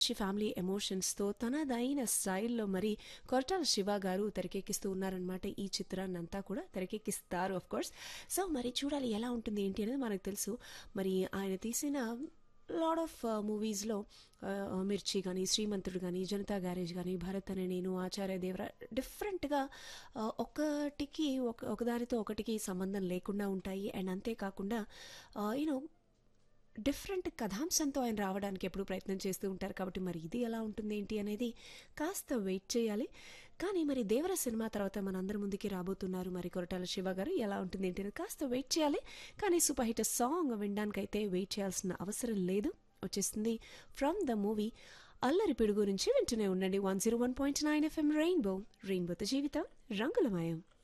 మంచి ఫ్యామిలీ ఎమోషన్స్తో తనదైన స్టైల్లో మరి కొరటాల శివ గారు తెరకెక్కిస్తూ ఉన్నారనమాట ఈ చిత్రాన్ని అంతా కూడా తెరకెక్కిస్తారు ఆఫ్ కోర్స్ సో మరి చూడాలి ఎలా ఉంటుంది ఏంటి అనేది మనకు తెలుసు మరి ఆయన తీసిన లాడ్ ఆఫ్ మూవీస్లో మిర్చి కానీ శ్రీమంతుడు కానీ జనతా గ్యారేజ్ కానీ భరత్ అనే నేను ఆచార్య దేవర డిఫరెంట్గా ఒకటికి ఒక ఒకదానితో ఒకటికి సంబంధం లేకుండా ఉంటాయి అండ్ అంతేకాకుండా యూనో డిఫరెంట్ కథాంశంతో ఆయన రావడానికి ఎప్పుడు ప్రయత్నం చేస్తూ ఉంటారు కాబట్టి మరి ఇది ఎలా ఉంటుంది ఏంటి అనేది కాస్త వెయిట్ చేయాలి కానీ మరి దేవర సినిమా తర్వాత మనందరి ముందుకి రాబోతున్నారు మరి కొరటాల శివ గారు ఎలా ఉంటుంది ఏంటి అనేది కాస్త వెయిట్ చేయాలి కానీ సూపర్ హిట్ సాంగ్ వినడానికైతే వెయిట్ చేయాల్సిన అవసరం లేదు వచ్చేస్తుంది ఫ్రమ్ ద మూవీ అల్లరి పిడుగు గురించి వింటూనే ఉండండి one zero one point nine FM Rainbow రెయిన్బోతో జీవితం రంగులమయం